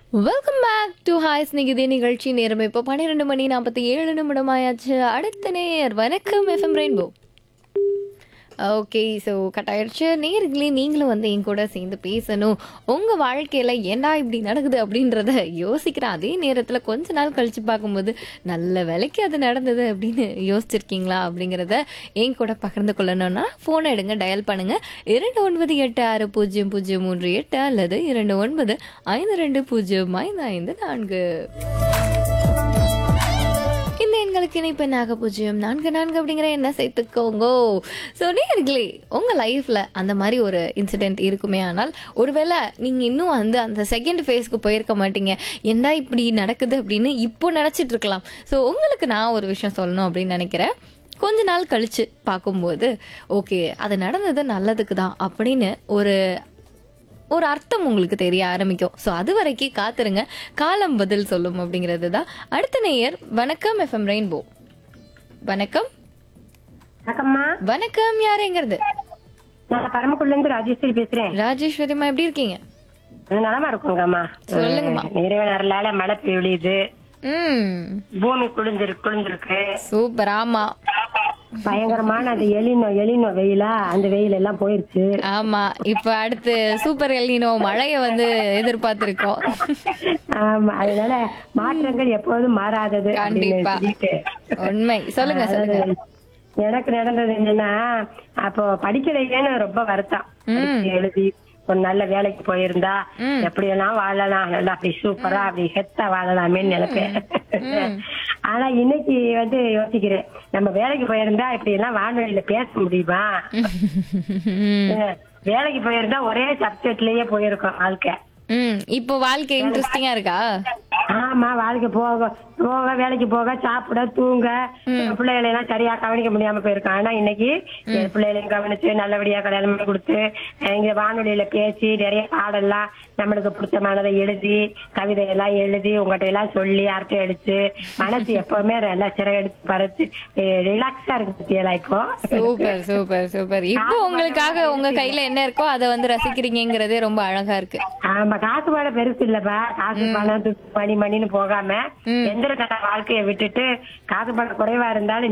Welcome back to hi Snehithe நிகழ்ச்சி நேரம் இப்போ பன்னிரெண்டு மணி நாற்பத்தி ஏழு நிமிடம் ஆயாச்சு அடுத்த நேர் வணக்கம் FM rainbow okay so cut ஆயிடுச்சு நேர்களே நீங்களும் வந்து என் கூட சேர்ந்து பேசணும் உங்கள் வாழ்க்கையில் ஏன்டா இப்படி நடக்குது அப்படின்றத யோசிக்கிற அதே நேரத்தில் கொஞ்ச நாள் கழித்து பார்க்கும்போது நல்ல வேலைக்கு அது நடந்தது அப்படின்னு யோசிச்சிருக்கீங்களா அப்படிங்கிறத என் கூட பகிர்ந்து கொள்ளணும்னா ஃபோனை எடுங்க டயல் பண்ணுங்க இரண்டு ஒன்பது எட்டு ஆறு பூஜ்ஜியம் பூஜ்ஜியம் மூன்று எட்டு அல்லது இரண்டு ஒன்பது ஐந்து ரெண்டு பூஜ்ஜியம் ஐந்து ஐந்து நான்கு இந்த எண்களுக்கு இணைப்பு நாக பூஜ்ஜியம் நான்கு நான்கு அப்படிங்கிற என்ன சேர்த்துக்கோங்க ஸோ நேர்களே உங்கள் லைஃப்பில் அந்த மாதிரி ஒரு இன்சிடெண்ட் இருக்குமே ஆனால் ஒருவேளை நீங்கள் இன்னும் வந்து அந்த செகண்ட் ஃபேஸ்க்கு போயிருக்க மாட்டீங்க என்ன இப்படி நடக்குது அப்படின்னு இப்போ நினச்சிட்டு இருக்கலாம் ஸோ உங்களுக்கு நான் ஒரு விஷயம் சொல்லணும் அப்படின்னு நினைக்கிறேன் கொஞ்ச நாள் கழிச்சு பார்க்கும்போது ஓகே அது நடந்தது நல்லதுக்கு தான் அப்படின்னு ஒரு ஒரு அர்த்தம் உங்களுக்கு தெரிய ஆரம்பிக்கும் ஸோ அது வரைக்கும் காத்துருங்க காலம் பதில் சொல்லும் அப்படிங்கிறது தான் அடுத்த நேயர் வணக்கம் எஃப்எம் ரெயின்போ வணக்கம் வணக்கம்மா வணக்கம் யாருங்கிறது நான் பரமக்குடில இருந்து ராஜேஸ்வரி பேசுறேன் ராஜேஸ்வரிமா எப்படி இருக்கீங்க நான் நலமா இருக்குங்கம்மா சொல்லுங்கம்மா. இறைவன் அருளால மழை பெய்யுது ம் பூமி குளிஞ்சிருக்கு குளிஞ்சிருக்கு சூப்பர் ஆமா பயங்கரமான அந்த எலினோ எலினோ வெயிலா அந்த வெயில் எல்லாம் போயிருச்சு ஆமா இப்ப அடுத்து சூப்பர் எல்லினோ மழைய வந்து எதிர்பார்த்திருக்கோம் ஆமா அதனால மாற்றங்கள் எப்போதும் மாறாதது அப்படின்னு கண்டிப்பா. சொல்லிட்டு. உண்மை சொல்லுங்க சொல்லுங்க அதாவது, எனக்கு நடந்தது என்னன்னா அப்போ படிக்கலையேன்னு ரொம்ப வருத்தம் படிச்சு எழுதி ஒரு நல்ல வேலைக்கு போயிருந்தா எப்படி எல்லாம் வாழலாம் நல்லா அப்படி சூப்பரா அப்படி ஹெத்தா வாழலாமேன்னு நினைப்பேன் ஆனா இன்னைக்கு வந்து யோசிக்கிறேன் நம்ம வேலைக்கு போயிருந்தா இப்படி எல்லாம் வானொலியில பேச முடியுமா அஹ், வேலைக்கு போயிருந்தா ஒரே சப்ஜெக்ட்லயே போயிருக்கோம் வாழ்க்கை ம் இப்போ வாழ்க்கை இன்ட்ரெஸ்டிங்கா இருக்கா ஆமா வாழ்க்கை போக போக வேலைக்கு போக சாப்பிட தூங்க பிள்ளைகளை எல்லாம் சரியா கவனிக்க முடியாம போயிருக்கான் ஆனா இன்னைக்கு என் பிள்ளைகளையும் கவனிச்சு நல்லபடியா கல்யாணம் பண்ணி கொடுத்து அஹ் இங்க வானொலியில பேசி நிறைய பாடெல்லாம் நம்மளுக்கு பிடிச்சமானதை எழுதி கவிதை எல்லாம் எழுதி உங்ககிட்ட எல்லாம் சொல்லி அர்த்தம் அடிச்சு மனசு எப்பவுமே நல்லா சிறகடிச்சு பறச்சு ரிலாக்ஸா இருக்கு பத்தியெல்லாம் இப்போ சூப்பர் சூப்பர் சூப்பர் இப்போ உங்களுக்காக உங்க கையில என்ன இருக்கோ அதை வந்து ரசிக்கிறீங்கிறதே ரொம்ப அழகா இருக்கு ஆமா காசு பணம் பெருசு இல்லப்பா காசு பணம் துட்டு, மணி மணின்னு போகாம எந்திர கட்ட வாழ்க்கையை விட்டுட்டு காசு பணம் குறைவா இருந்தாலும்